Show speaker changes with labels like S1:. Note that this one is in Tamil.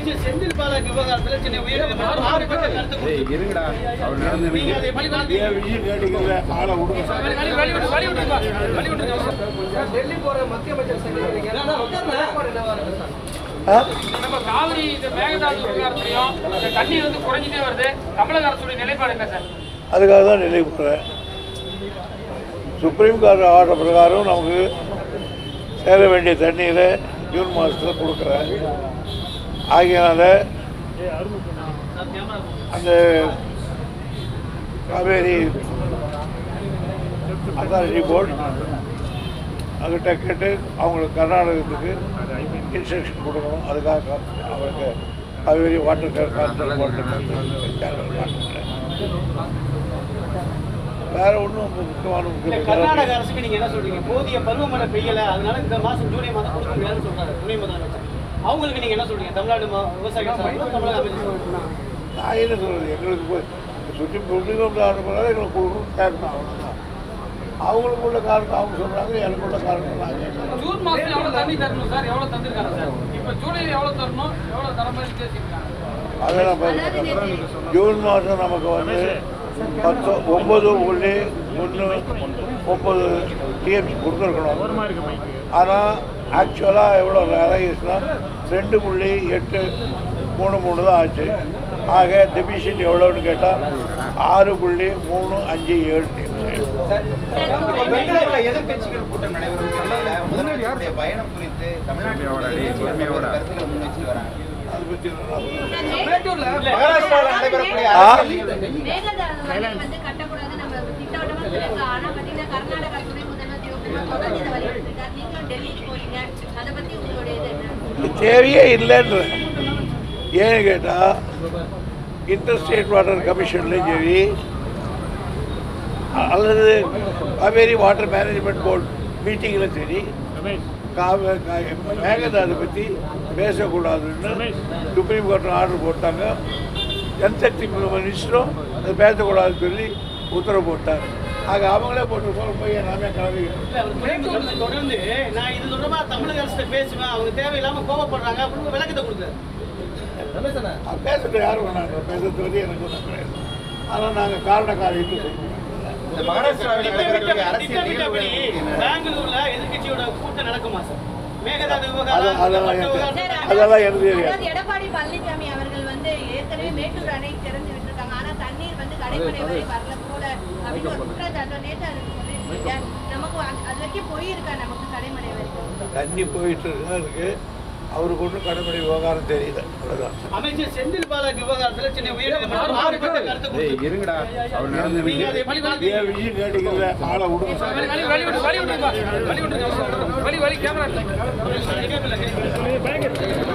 S1: அமைச்சர் செந்தில் பாலாஜி விவகாரத்துல சென்னை உயர்நீதிமன்றம் மாறுபட்ட கருத்து கொடுத்திருக்கு.
S2: இருங்கடா அவர் நடந்து
S1: நீங்க அதை வழி வழி-
S2: ஏன் விஷயம் கேட்டுக்கல ஆளை விடுங்க
S1: டெல்லி போற மத்திய அமைச்சர் சந்திக்கிறீங்க
S3: நம்ம காவிரி இந்த மேகதாது விவகாரத்திலையும் இந்த தண்ணீர் வந்து குறைஞ்சிட்டே வருது தமிழக அரசுடைய நிலைப்பாடு என்ன சார்
S4: அதுக்காக தான் நிலை போகிறேன் சுப்ரீம் கோர்ட் ஆர்டர் பிரகாரம் நமக்கு சேர வேண்டிய தண்ணீரை ஜூன் மாதத்தில் கொடுக்குறேன் ஆகையினால அந்த காவேரி அத்தாரிட்டி போர்டு அவர்கிட்ட கேட்டு அவங்களுக்கு கர்நாடகத்துக்கு இன்ஸ்ட்ரக்ஷன் கொடுக்கணும் அதுக்காக அவருக்கு காவேரி வாட்டர் கான்ட்ரல் போர்டு வேற ஒன்றும் முக்கியமான
S1: இல்ல,
S4: முக்கிய
S1: கர்நாடக அரசுக்கு நீங்க என்ன சொல்றீங்க போதிய பருவமழை பெய்யல அதனால இந்த மாசம் ஜூலை மாதம் கொடுக்க முடியாதுன்னு சொல்றாரு துணை முதலமைச்சர் அவங்களுக்கு நீங்க என்ன சொல்றீங்க தமிழ்நாடு ம- விவசாயிகள் சார்பில் தமிழக அமைச்சர் சார்பில்
S4: நான் என்ன சொல்றது எங்களுக்கு போய் சுற்றி சுப்ரீம் ஆரம்பினால எங்களுக்கு கொடுக்கணும் கேட்கணும் அவ்வளோதான் அவங்களுக்கு உள்ள காரணம் அவங்க சொல்றாங்க எனக்கு உள்ள காரணம் நான் கேட்கணும்
S3: ஜூன் மாசம் எவ்வளவு தண்ணி தரணும் சார் எவ்வளவு தந்திருக்காங்க சார் இப்ப ஜூலைல எவ்வளவு தரணும் எவ்வளவு தர மாதிரி பேசியிருக்காங்க
S4: அதெல்லாம் பார்த்து ஜூன் மாதம் நமக்கு வந்து பத்து ஒம்பது புள்ளி ஒன்று ஒம்பது டிஎம்சி கொடுத்துருக்கணும் ஆனால் ஆக்சுவலாக எவ்வளோ இறங்கிச்சுன்னா ரெண்டு புள்ளி எட்டு மூணு மூணு தான் ஆச்சு ஆக டெபிஷன் எவ்வளோன்னு கேட்டால் ஆறு புள்ளி மூணு அஞ்சு ஏழு டிஎம்சி
S5: பெங்களூருல எதிர்க்கட்சிகள் கூட்டம் நடைபெறும் சமயத்துல முதலமைச்சருடைய பயணம் குறித்து தமிழ்நாட்டில் கருத்துக்களை முன் வச்சுட்டு வராங்க
S4: அதை பற்றி
S5: மகாராஷ்டிராவில் நடைபெறக்கூடிய
S4: ஆ?
S5: அரசியல்
S6: மேகதாது வரி வந்து கட்டக்கூடாது நம்ம திட்டவட்டமா சொல்லிருக்கோம் ஆனா பாத்தீங்கன்னா கர்நாடகா துணை முதல்வர் சிவகுமார் தொடர்ந்து இதை வலியுறுத்திருக்காரு நீங்களும் டெல்லிக்கு போறீங்க அதை பத்தி உங்களுடைய இது என்ன
S4: இது தேவையே இல்லைன்ற ஏன்னு கேட்டால் இன்டர் ஸ்டேட் வாட்டர் கமிஷன்லையும் சரி அல்லது காவேரி வாட்டர் மேனேஜ்மெண்ட் போர்டு மீட்டிங்கில் சரி காவே கா- மேகதாது பற்றி பேசக்கூடாதுன்னு சுப்ரீம் கோர்ட் ஆர்டர் போட்டாங்க ஜன்சக்தி மினிஸ்டரும் அது பேசக்கூடாதுன்னு சொல்லி உத்தரவு போட்டாங்க ஆக அவங்களே போட்டு போகிற போய் நாமே கிளம்பிக்கிறோம்
S1: இல்ல, அவர் மேற்கொண்டு தொடர்ந்து நான் இது தொடர்பா தமிழக அரசு பேசுவேன் அவங்க தேவையில்லாம கோவப்படுறாங்க அப்படின்னு விளக்கத்தை கொடுக்குறாரு
S4: அது பேசுறது யாரும் வேணாங்க பேசுறது வந்து எனக்கு ஒன்றும் கிடையாது ஆனால் நாங்கள் காரண காரியத்தை
S5: இந்த மகாராஷ்டிராவில் நடைபெறக்கூடிய அரசியல்
S1: திட்டமிட்டபடி
S5: நிகழ்வுகள்
S1: பெங்களூர்ல எதிர்க்கட்சியோட கூட்டம் நடக்குமா சார் மேகதாது
S4: அது-
S1: விவகாரம்
S4: அதெல்லாம்
S1: மற்ற
S4: எனக்கு-
S1: விவகாரம்
S4: அதெல்லாம் எனக்கு தெரியாது.
S6: அதாவது எடப்பாடி பழனிசாமி அவர்கள் வந்து ஏற்கனவே மேட்டூர் அணை திறந்து விட்டுருக்காங்க ஆனா தண்ணீர் வந்து கடைமடை வரை வரல போல அப்படின்னு ஒரு குற்றச்சாட்டு நேற்று அதுக்கு சொல்லியிருக்கீங்க நமக்கு அது- அது வரைக்கும் போயிருக்கா நமக்கு கடைமடை வரைக்கும்
S4: தண்ணி போயிட்டு தான் இருக்கு அவருக்கு ஒன்றும் கடைமடை விவகாரம் தெரியல அவ்வளோதான்
S1: அமைச்சர் செந்தில் பாலாஜி விவகாரத்துல சென்னை உயர்நீதிமன்றம் மாறுபட்ட கருத்து கொடுத்திருக்கு.
S2: இருங்கடா அவர் நடந்து
S1: நீங்க அதை வழி வழி-
S4: ஏன் விஷயம் கேட்டுக்கல ஆளை விடுங்க
S3: வழி வழி வழி விட்டு வழி விட்டுருப்பா வழி விட்டுருங்க வழி வழி கேமரா
S1: கேட்கல, கேட்கல.